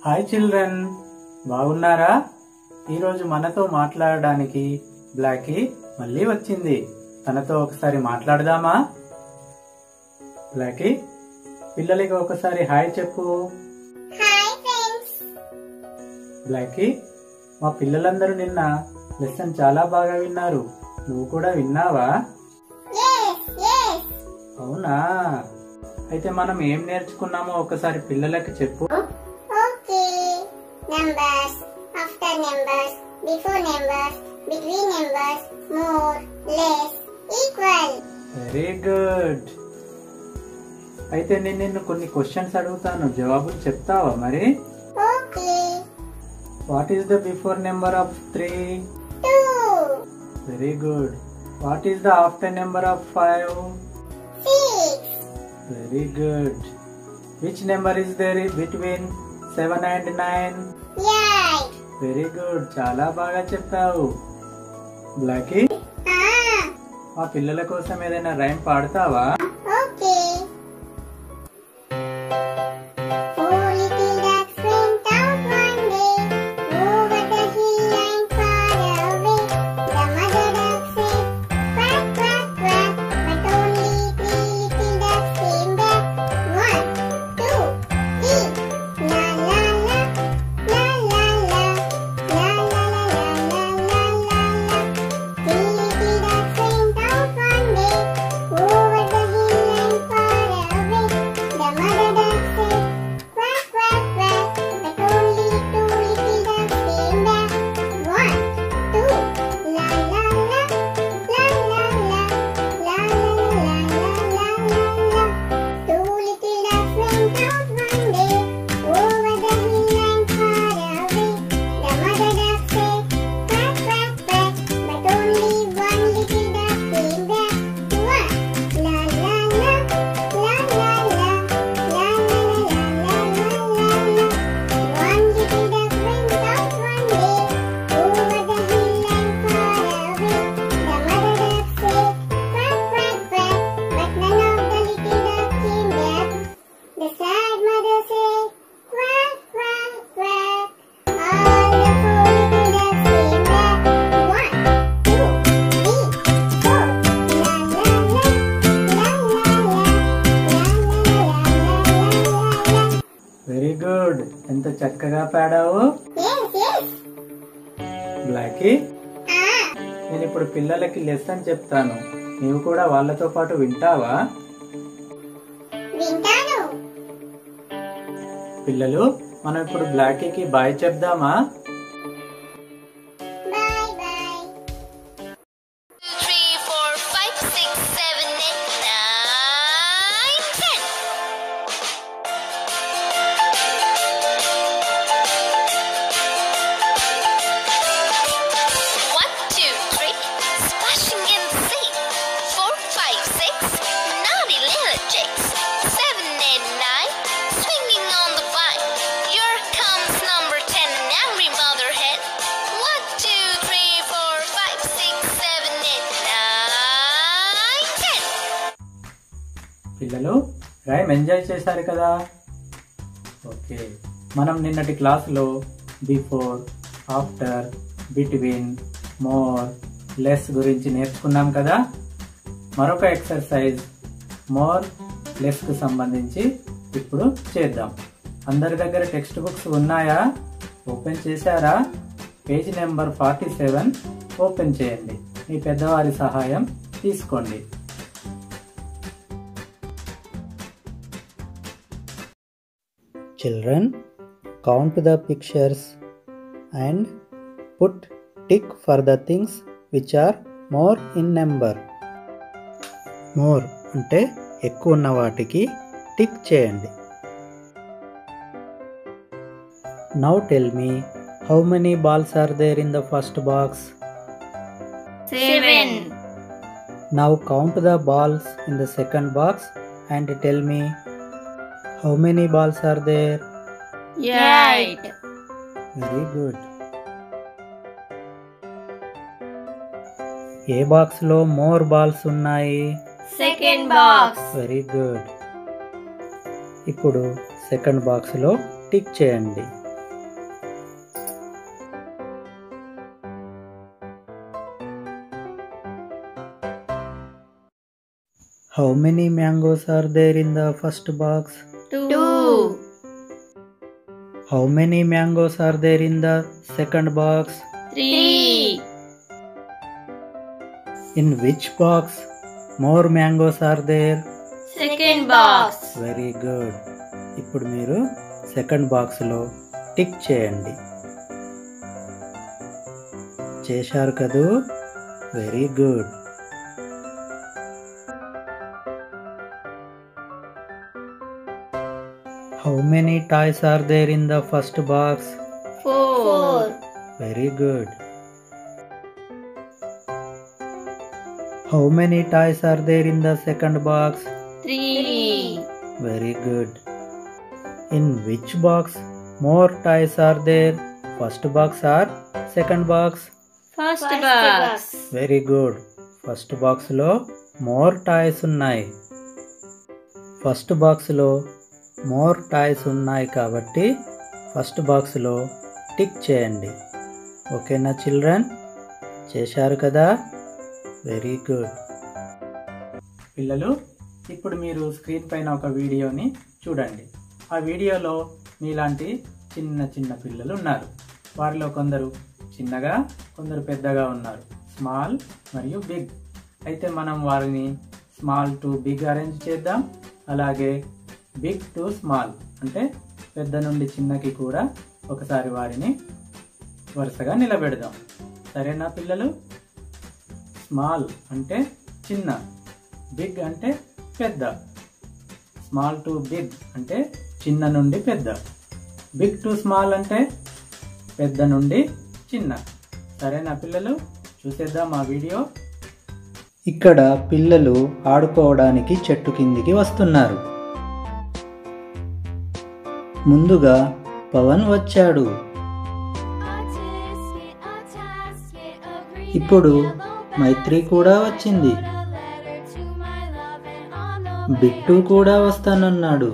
Hi children బాగున్నారా ఈరోజు మనతో మాట్లాడడానికి బ్లాకీ మళ్ళీ వచ్చింది తనతో ఒకసారి మాట్లాడదామా బ్లాకీ పిల్లలకి ఒకసారి హాయ్ చెప్పు హాయ్ ఫ్రెండ్స్ బ్లాకీ మా పిల్లలందరూ నిన్న లెసన్ చాలా బాగా విన్నారు నువ్వు కూడా విన్నావా ఎస్ ఎస్ అవునా అయితే మనం ఏం నేర్చుకున్నామో ఒకసారి పిల్లలకి చెప్పు okay numbers after numbers before numbers between numbers more less equal very good అయితే నేను నిన్ను కొన్ని క్వశ్చన్స్ అడుగుతాను జవాబులు చెప్తావా మరి okay what is the before number of three two very good what is the after number of five six very good which number is there between seven and nine eight very good చాలా బాగా చెప్పావు Blackie ఆ మా పిల్లల కోసం ఏదైనా rhyme పాడతావా okay Four little ducks went out one day over the hill and far away. The mother duck said, quack, quack, quack, but only three little ducks came back. One, two, three. La la la, la la la, la la la la la la la. Three little ducks went out one day over the hill and far away. The mother duck said, quack, quack, quack, but only two little ducks came back. One, two, la la la, la la la, la la la la la la la. Two little ducks went out one day over the hill and far away. The mother duck said, quack, quack, quack, but only one little duck came back. One, la la la, la la la, la la la la la la la. One little duck went out one day over the hill and far away. The mother duck said, quack, quack, quack, but none of the little ducks came back. The sad mother said, quack, quack, quack. All the four little ducks came back. One, two, three, four. La la la, la la la, la la la la la la. Very good ఎంత చక్కగా పాడావు Yes, yes. Blackie Ah, నేను ఇప్పుడు పిల్లలకి lesson చెప్తాను నీవు కూడా వాళ్ళతో పాటు వింటావా వింటాను. పిల్లలు మనం ఇప్పుడు బ్లాకీకి బాయ్ చెప్దామా Bye bye. three, four, five, six, seven, eight, nine, ten. One, two, three, splashing in the sea. Four, five, six, naughty little chicks. Seven, eight, nine, swinging on the vine. Here comes number ten, an angry mother hen. One, two, three, four, five, six, seven, eight, nine, ten. పిల్లలు rhyme enjoy చేశారు కదా okay మనం నిన్నటి క్లాసులో before after between more less గురించి నేర్చుకున్నాం కదా మరొక ఎక్సర్సైజ్ మోర్ లెస్ కు సంబంధించి ఇప్పుడు చేద్దాం అందరి దగ్గర టెక్స్ట్ బుక్స్ ఉన్నాయా ఓపెన్ చేశారా page number forty seven open చేయండి మీ పెద్దవారి సహాయం తీసుకోండి Children, count the pictures and put tick for the things which are more in number. More అంటే ఎక్కువ ఉన్న వాటికి టిక్ చేయండి now tell me how many balls are there in the first box Seven. Now count the balls in the second box and tell me how many balls are there Eight. Very good ఏ box లో more balls ఉన్నాయి Second box. Very good ఇప్పుడు second box లో tick చేయండి how many mangoes are there in the first box Two. How many mangoes are there in the second box Three. In which box more mangoes are there Second box. Very good ఇప్పుడు మీరు second బాక్స్లో tick చేయండి చేశారు కదూ very good how many toys are there in the first box Four. Very good how many toys are there in the second box Three. Very good. In which box more toys are there? First box or second box? First box. Very good first బాక్స్లో more toys ఉన్నాయి first బాక్స్లో more toys ఉన్నాయి కాబట్టి first బాక్స్లో tick చేయండి ఓకేనా children చేశారు కదా వెరీ గుడ్ పిల్లలు ఇప్పుడు మీరు స్క్రీన్ పైన ఒక వీడియోని చూడండి ఆ వీడియోలో మీలాంటి చిన్న చిన్న పిల్లలు ఉన్నారు వారిలో కొందరు చిన్నగా కొందరు పెద్దగా ఉన్నారు స్మాల్ మరియు బిగ్ అయితే మనం వారిని స్మాల్ టు బిగ్ అరేంజ్ చేద్దాం అలాగే బిగ్ టు స్మాల్ అంటే పెద్ద నుండి చిన్నకి కూడా ఒకసారి వారిని వరుసగా నిలబెడదాం సరేనా పిల్లలు స్మాల్ అంటే చిన్న బిగ్ అంటే పెద్ద స్మాల్ టు బిగ్ అంటే చిన్న నుండి పెద్ద బిగ్ టు స్మాల్ అంటే పెద్ద నుండి చిన్న సరేనా పిల్లలు చూసేద్దాం ఆ వీడియో ఇక్కడ పిల్లలు ఆడుకోవడానికి చెట్టు కిందికి వస్తున్నారు ముందుగా పవన్ వచ్చాడు ఇప్పుడు మైత్రి కూడా వచ్చింది బిట్టు కూడా వస్తానన్నాడు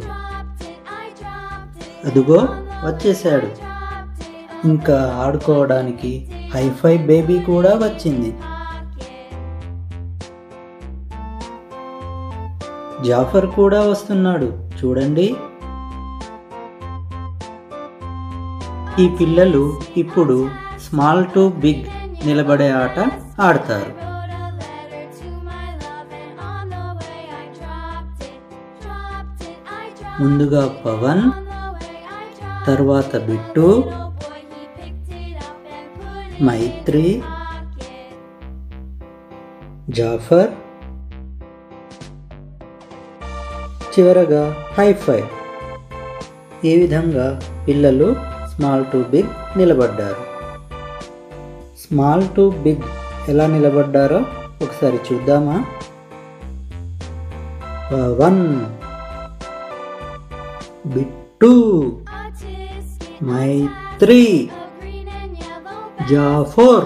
అదుగో వచ్చేసాడు ఇంకా ఆడుకోవడానికి హైఫై బేబీ కూడా వచ్చింది జాఫర్ కూడా వస్తున్నాడు చూడండి ఈ పిల్లలు ఇప్పుడు స్మాల్ టు బిగ్ నిలబడే ఆట ఆడతారు ముందుగా పవన్ తర్వాత బిట్టు మైత్రి జాఫర్ చివరగా హైఫై ఈ విధంగా పిల్లలు స్మాల్ టు బిగ్ నిలబడ్డారు స్మాల్ టు బిగ్ ఎలా నిలబడ్డారో ఒకసారి చూద్దామా పవన్ బిట్టు మైత్రి జాఫర్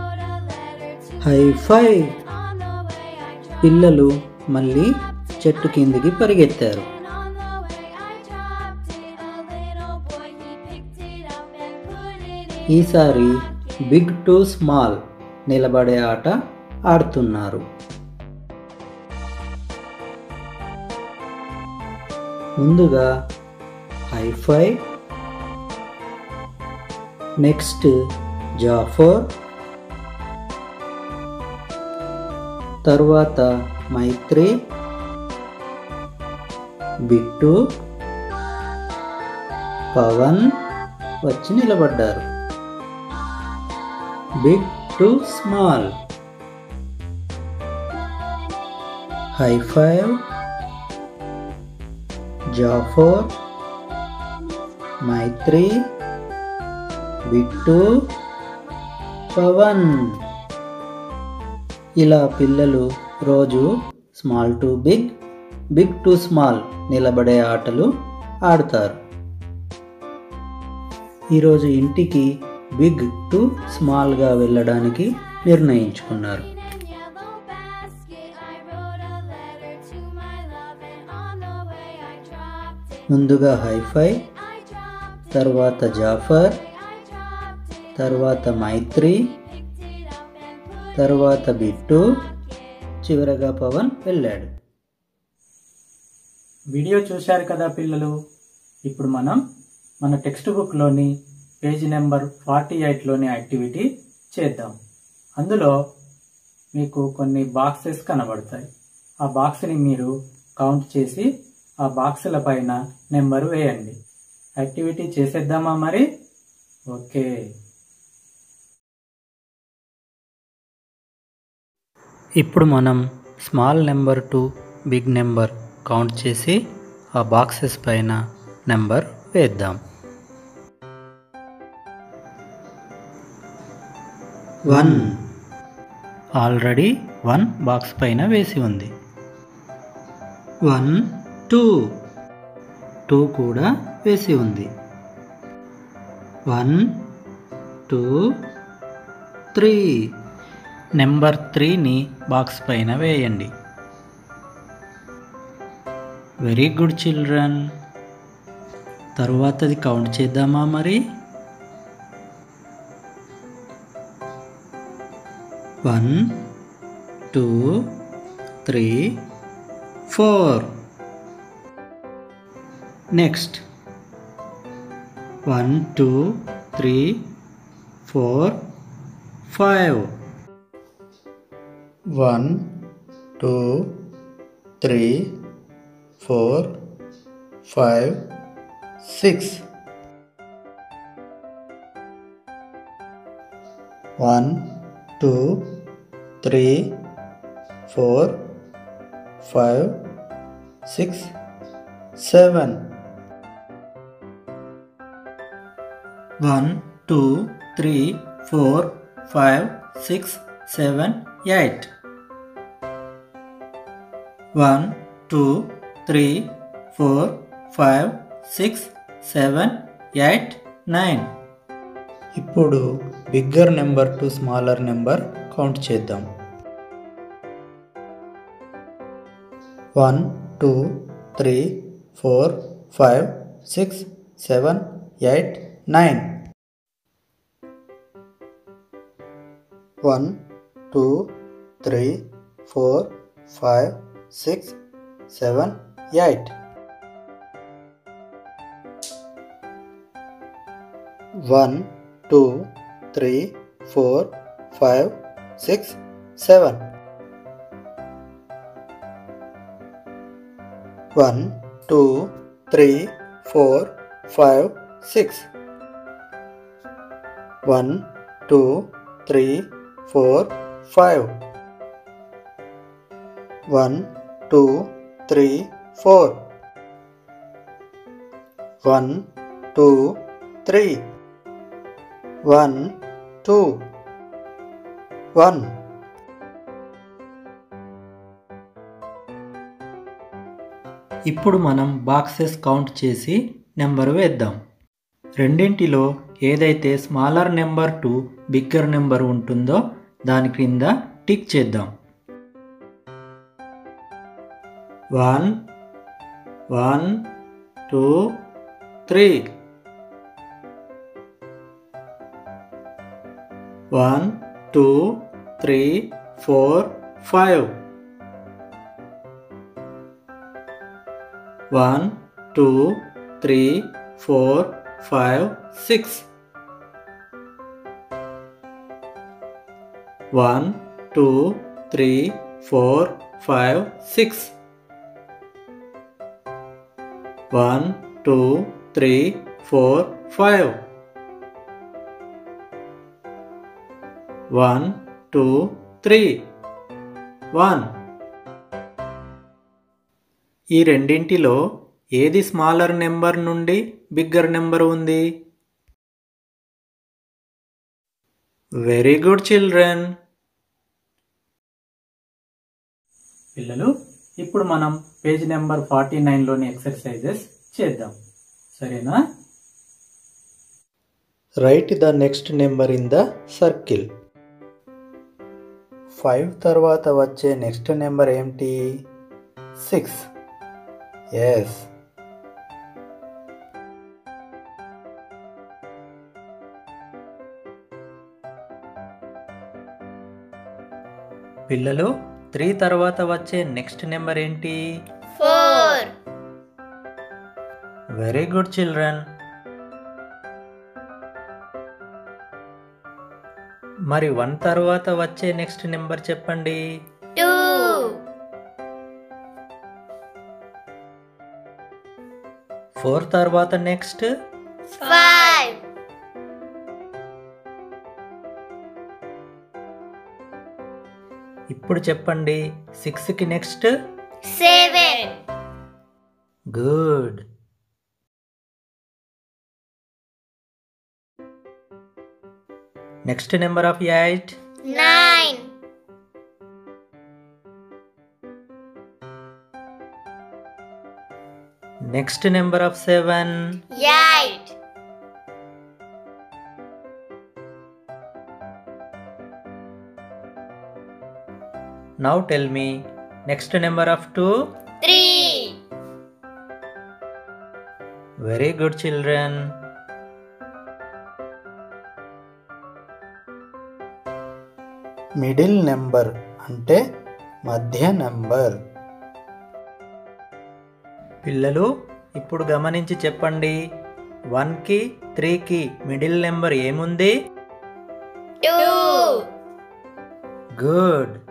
హైఫై పిల్లలు మళ్ళీ చెట్టు కిందికి పరిగెత్తారు ఈసారి బిగ్ టు స్మాల్ నిలబడే ఆట ఆడుతున్నారు ముందుగా హైఫై నెక్స్ట్ జాఫర్ తర్వాత మైత్రి బిట్టు పవన్ వచ్చి నిలబడ్డారు big to small high five Jafar Maitri Bittu Pavan ఇలా పిల్లలు రోజు small to big big to small నిలబడే ఆటలు ఆడుతారు ఈరోజు ఇంటికి బిగ్ టు స్మాల్గా వెళ్ళడానికి నిర్ణయించుకున్నారు ముందుగా హైఫై తర్వాత జాఫర్ తర్వాత మైత్రి తర్వాత బిట్టు చివరగా పవన్ వెళ్ళాడు వీడియో చూశారు కదా పిల్లలు ఇప్పుడు మనం మన టెక్స్ట్ బుక్లోని పేజ్ నెంబర్ ఫార్టీ ఎయిట్లోని యాక్టివిటీ చేద్దాం అందులో మీకు కొన్ని బాక్సెస్ కనబడతాయి ఆ బాక్స్ని మీరు కౌంట్ చేసి ఆ బాక్సుల పైన నెంబర్ వేయండి యాక్టివిటీ చేసేద్దామా మరి ఓకే ఇప్పుడు మనం small number to big number count చేసి ఆ బాక్సెస్ పైన నెంబర్ వేద్దాం వన్ ఆల్రెడీ వన్ బాక్స్ పైన వేసి ఉంది వన్ టూ టూ కూడా వేసి ఉంది వన్ టూ త్రీ నెంబర్ త్రీని బాక్స్ పైన వేయండి వెరీ గుడ్ చిల్డ్రన్ తరువాతది కౌంట్ చేద్దామా మరి one two three four next one two three four five one two three four five six one two three four five six seven one two three four five six seven eight one two three four five six seven eight nine ఇప్పుడు bigger number to smaller number count చేద్దాం one two three four five six seven eight nine one two three four five six seven eight one two three four five six seven one two three four five six one two three four five one two three four one two three one two one ఇప్పుడు మనం boxes count చేసి number వేద్దాం రెండింటిలో ఏదైతే smaller number to bigger number ఉంటుందో దాని క్రింద tick చేద్దాం one one two three one two three four five one two three four five six one two three four five six one two three four five one two three one ఈ రెండింటిలో ఏది smaller number నుండి bigger number ఉంది very good children పిల్లలు ఇప్పుడు మనం page number forty నైన్లోని exercises చేద్దాం సరేనా right the next number in the circle five తర్వాత వచ్చే నెక్స్ట్ నెంబర్ ఏమిటి సిక్స్ ఎస్ పిల్లలు త్రీ తర్వాత వచ్చే నెక్స్ట్ నెంబర్ ఏంటి four, వెరీ గుడ్ చిల్డ్రన్ మరి వన్ తర్వాత వచ్చే నెక్స్ట్ నెంబర్ చెప్పండి two, ఫోర్ తర్వాత నెక్స్ట్ five, ఇప్పుడు చెప్పండి సిక్స్కి next seven, good next number of eight nine, next number of seven eight, now tell me next number of two three, very good children middle number అంటే మధ్య number పిల్లలు ఇప్పుడు గమనించి చెప్పండి వన్కి త్రీకి మిడిల్ నెంబర్ ఏముంది two, good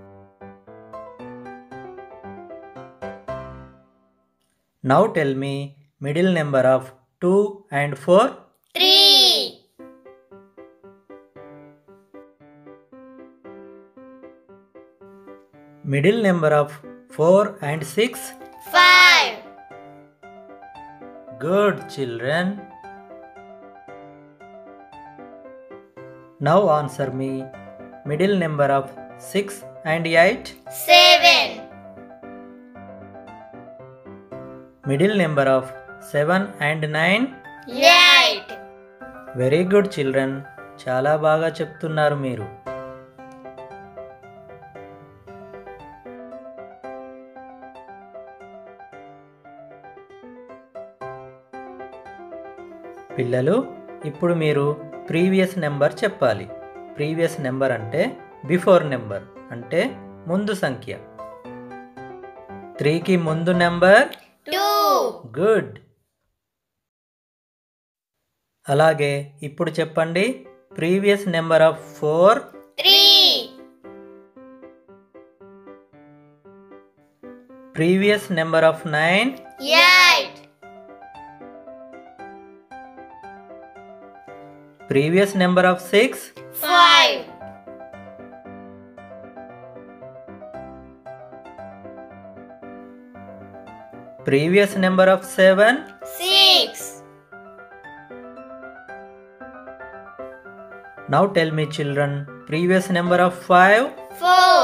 now tell me middle number of two and four three, middle number of four and six five, good children now answer me middle number of six and eight seven, middle number of seven and nine eight, very good children చాలా బాగా చెప్తున్నారు మీరు పిల్లలు ఇప్పుడు మీరు previous number చెప్పాలి previous number అంటే before number అంటే ముందు సంఖ్య త్రీకి ముందు నెంబర్ two, గుడ్ అలాగే ఇప్పుడు చెప్పండి previous number of four three, previous number of nine eight, previous number of six five, previous number of seven six, now tell me children previous number of five four,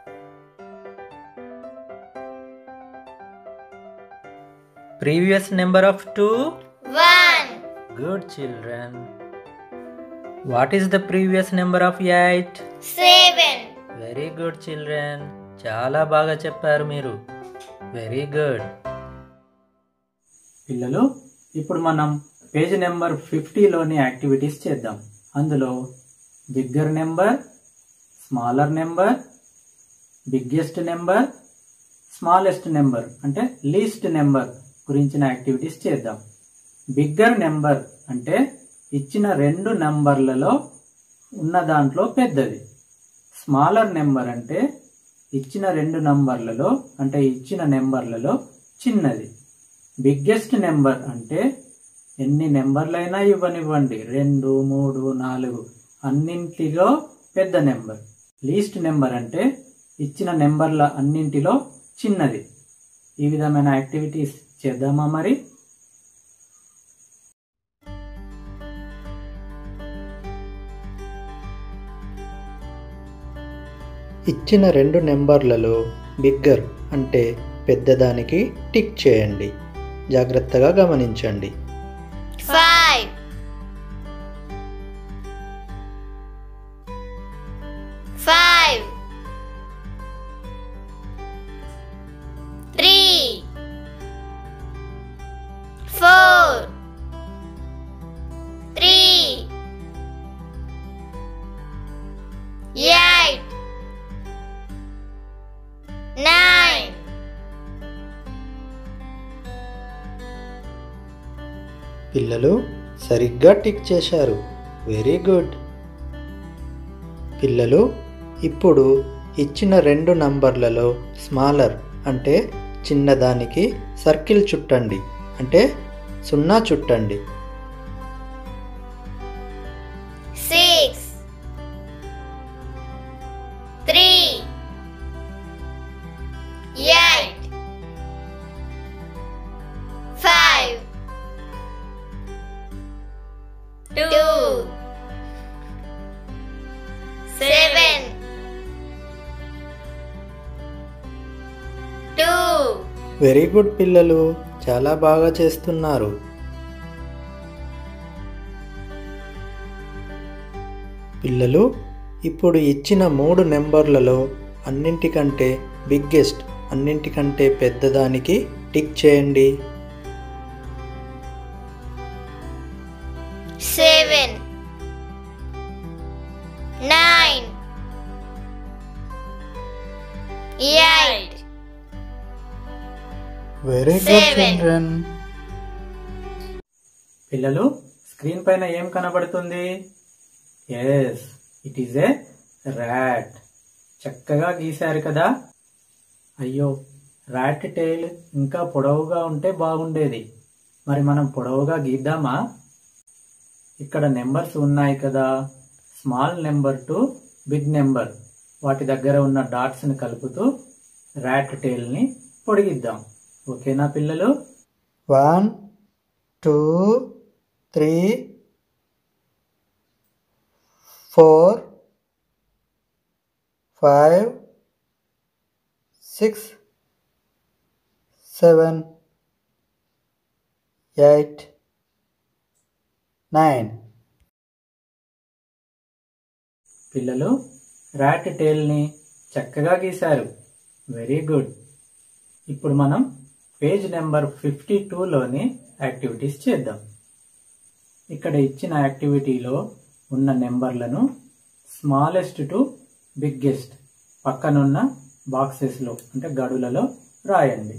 previous number of two one, good children what is the previous number of eight seven, very good children చాలా బాగా చెప్పారు మీరు very good పిల్లలు ఇప్పుడు మనం page number ఫిఫ్టీలోని activities చేద్దాం అందులో bigger number smaller number biggest number smallest number అంటే లీస్ట్ నెంబర్ గురించిన యాక్టివిటీస్ చేద్దాం బిగ్గర్ నెంబర్ అంటే ఇచ్చిన రెండు నంబర్లలో ఉన్న దాంట్లో పెద్దది స్మాలర్ నెంబర్ అంటే ఇచ్చిన రెండు నంబర్లలో అంటే ఇచ్చిన నెంబర్లలో చిన్నది బిగ్గెస్ట్ నెంబర్ అంటే ఎన్ని నెంబర్లైనా ఇవ్వనివ్వండి రెండు మూడు నాలుగు అన్నింటిలో పెద్ద నెంబర్ లీస్ట్ నెంబర్ అంటే ఇచ్చిన నెంబర్ల అన్నింటిలో చిన్నది ఈ విధమైన యాక్టివిటీస్ చేద్దామా మరి ఇచ్చిన రెండు నెంబర్లలో బిగ్గర్ అంటే పెద్దదానికి టిక్ చేయండి జాగ్రత్తగా గమనించండి five, five, three, four, three, eight, nine, పిల్లలు సరిగ్గా టిక్ చేశారు వెరీ గుడ్ పిల్లలు ఇప్పుడు ఇచ్చిన రెండు నంబర్లలో స్మాలర్ అంటే చిన్నదానికి సర్కిల్ చుట్టండి అంటే సున్నా చుట్టండి six, three, eight, five, two, seven, two, very good పిల్లలు చాలా బాగా చేస్తున్నారు పిల్లలు ఇప్పుడు ఇచ్చిన మూడు నెంబర్లలో అన్నింటికంటే బిగ్గెస్ట్ అన్నింటికంటే పెద్దదానికి టిక్ చేయండి seven, nine, eight, very good Seven. Children పిల్లలు స్క్రీన్ పైన ఏం కనబడుతుంది yes it is a rat చక్కగా గీశారు కదా అయ్యో ర్యాట్ టైల్ ఇంకా పొడవుగా ఉంటే బాగుండేది మరి మనం పొడవుగా గీద్దామా ఇక్కడ నెంబర్స్ ఉన్నాయి కదా small number to big number వాటి దగ్గర ఉన్న డాట్స్ ని కలుపుతూ ర్యాట్ టైల్ ని పొడిగిద్దాం ఓకేనా పిల్లలు one two three four five six seven eight nine పిల్లలు ర్యాట్ టేల్ ని చక్కగా గీశారు వెరీ గుడ్ ఇప్పుడు మనం పేజ్ నెంబర్ ఫిఫ్టీ టూలోని యాక్టివిటీస్ చేద్దాం ఇక్కడ ఇచ్చిన యాక్టివిటీలో ఉన్న నెంబర్లను స్మాలెస్ట్ టు బిగ్గెస్ట్ పక్కనున్న బాక్సెస్లో అంటే గడులలో రాయండి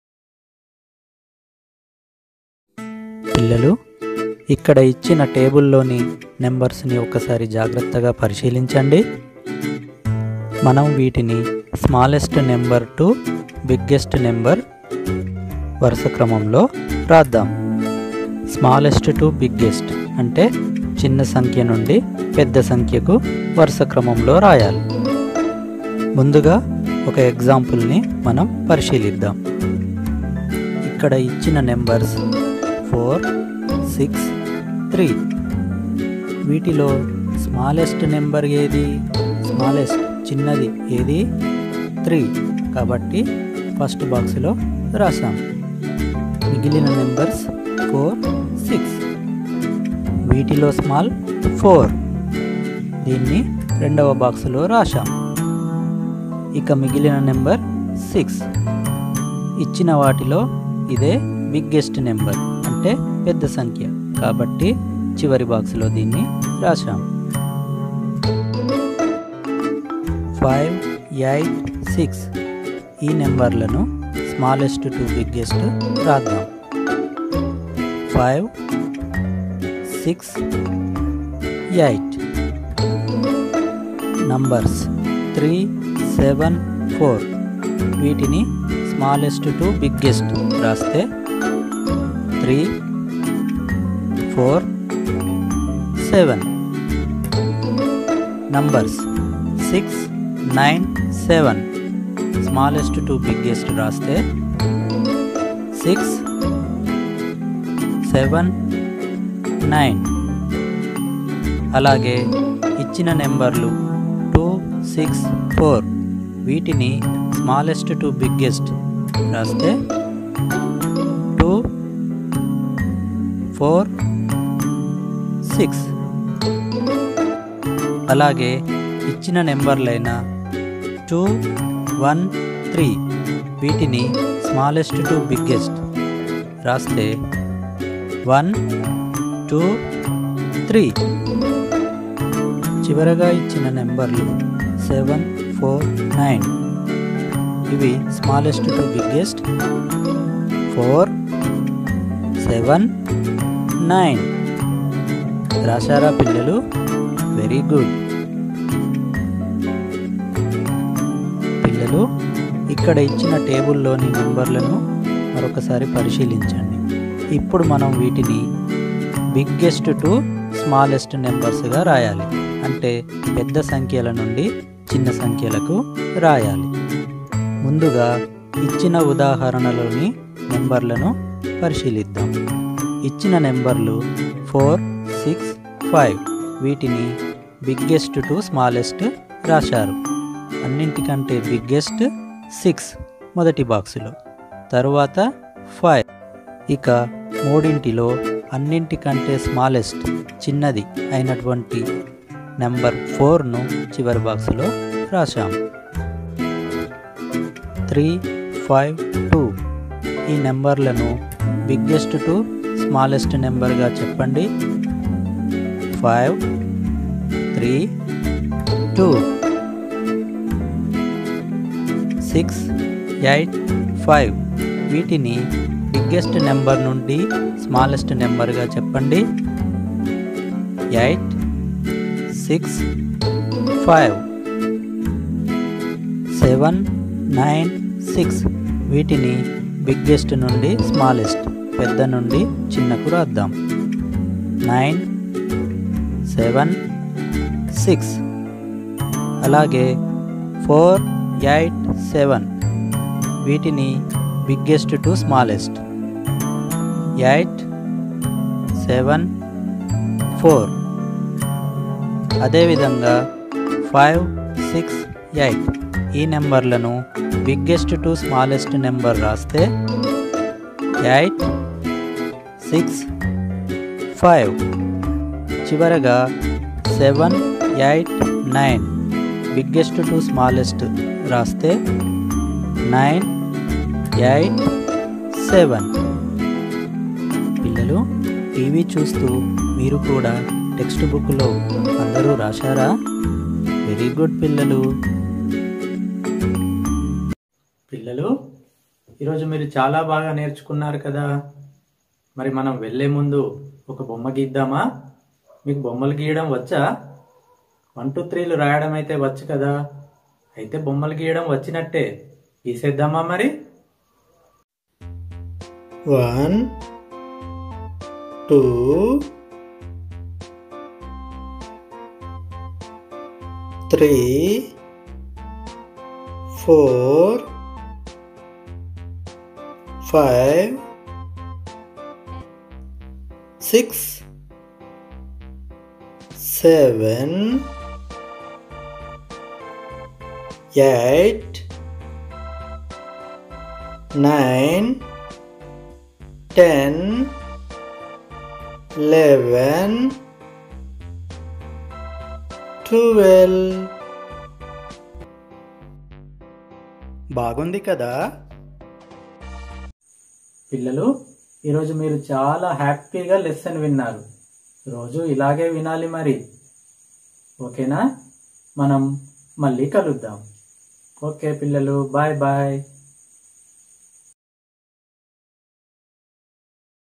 పిల్లలు ఇక్కడ ఇచ్చిన టేబుల్లోని నెంబర్స్ని ఒకసారి జాగ్రత్తగా పరిశీలించండి మనం వీటిని smallest number to biggest number వరుస క్రమంలో రాద్దాం స్మాలెస్ట్ టు బిగ్గెస్ట్ అంటే చిన్న సంఖ్య నుండి పెద్ద సంఖ్యకు వరుస క్రమంలో రాయాలి ముందుగా ఒక ఎగ్జాంపుల్ని మనం పరిశీలిద్దాం ఇక్కడ ఇచ్చిన నెంబర్స్ ఫోర్ సిక్స్ త్రీ వీటిలో స్మాలెస్ట్ నెంబర్ ఏది స్మాలెస్ట్ చిన్నది ఏది త్రీ కాబట్టి ఫస్ట్ బాక్స్లో రాసాం మిగిలిన నెంబర్స్ ఫోర్ సిక్స్ వీటిలో స్మాల్ ఫోర్ దీన్ని రెండవ బాక్స్లో రాశాం ఇక మిగిలిన నెంబర్ సిక్స్ ఇచ్చిన వాటిలో ఇదే బిగ్గెస్ట్ నెంబర్ అంటే పెద్ద సంఖ్య కాబట్టి చివరి బాక్స్లో దీన్ని రాశాం ఫైవ్ ఎయిట్ సిక్స్ ఈ నెంబర్లను స్మాలెస్ట్ టు బిగ్గెస్ట్ రాద్దాం five six eight numbers three seven four వీటిని స్మాలెస్ట్ టు బిగ్గెస్ట్ రాస్తే three four seven numbers six nine seven smallest to biggest రాస్తే సిక్స్ సెవెన్ నైన్ అలాగే ఇచ్చిన నెంబర్లు టూ సిక్స్ ఫోర్ వీటిని స్మాలెస్ట్ టు బిగ్గెస్ట్ రాస్తే two four six అలాగే ఇచ్చిన నెంబర్లైన టూ వన్ త్రీ వీటిని స్మాలెస్ట్ టు బిగ్గెస్ట్ రాస్తే వన్ టూ త్రీ చివరగా ఇచ్చిన నెంబర్లు సెవెన్ ఫోర్ నైన్ ఇవి smallest to biggest four seven nine రాశారా పిల్లలు వెరీ గుడ్ పిల్లలు ఇక్కడ ఇచ్చిన టేబుల్లోని నెంబర్లను మరొకసారి పరిశీలించండి ఇప్పుడు మనం వీటిని బిగ్గెస్ట్ టు స్మాలెస్ట్ నెంబర్స్గా రాయాలి అంటే పెద్ద సంఖ్యల నుండి చిన్న సంఖ్యలకు రాయాలి ముందుగా ఇచ్చిన ఉదాహరణలోని నెంబర్లను పరిశీలిద్దాం ఇచ్చిన నెంబర్లు ఫోర్ సిక్స్ ఫైవ్ వీటిని బిగ్గెస్ట్ టు స్మాలెస్ట్ రాశారు అన్నింటికంటే బిగ్గెస్ట్ సిక్స్ మొదటి బాక్సులో తరువాత ఫైవ్ ఇక మూడింటిలో అన్నింటికంటే స్మాలెస్ట్ చిన్నది అయినటువంటి నెంబర్ ఫోర్ను చివరి బాక్సులో రాశాం త్రీ ఫైవ్ టూ ఈ నెంబర్లను బిగ్గెస్ట్ టు స్మాలెస్ట్ నెంబర్గా చెప్పండి five three two six eight five వీటిని బిగ్గెస్ట్ నెంబర్ నుండి స్మాలెస్ట్ నెంబర్గా చెప్పండి eight six five seven nine six వీటిని బిగ్గెస్ట్ నుండి స్మాలెస్ట్ పెద్ద నుండి చిన్నకు రాద్దాం నైన్ సెవెన్ సిక్స్ అలాగే ఫోర్ ఎయిట్ సెవెన్ వీటిని biggest to smallest eight seven four అదేవిధంగా ఫైవ్ సిక్స్ ఎయిట్ ఈ నెంబర్లను బిగ్గెస్ట్ టు స్మాలెస్ట్ నెంబర్ రాస్తే ఎయిట్ సిక్స్ ఫైవ్ చివరగా seven eight nine biggest to smallest రాస్తే నైన్ ఎయిట్ సెవెన్ పిల్లలు TV చూస్తూ మీరు కూడా టెక్స్ట్ బుక్లో అందరూ రాశారా వెరీ గుడ్ పిల్లలు పిల్లలు ఈరోజు మీరు చాలా బాగా నేర్చుకున్నారు కదా మరి మనం వెళ్ళే ముందు ఒక బొమ్మ గీద్దామా మీకు బొమ్మలు గీయడం వచ్చా వన్ టూ త్రీలు రాయడం అయితే వచ్చు కదా అయితే బొమ్మలు గీయడం వచ్చినట్టే గీసేద్దామా మరి one two three four five six seven eight nine ten eleven twelve బాగుంది కదా పిల్లలు ఈరోజు మీరు చాలా హ్యాపీగా లెసన్ విన్నారు రోజు ఇలాగే వినాలి మరి ఓకేనా మనం మళ్ళీ కలుద్దాం ఓకే పిల్లలు బాయ్ బాయ్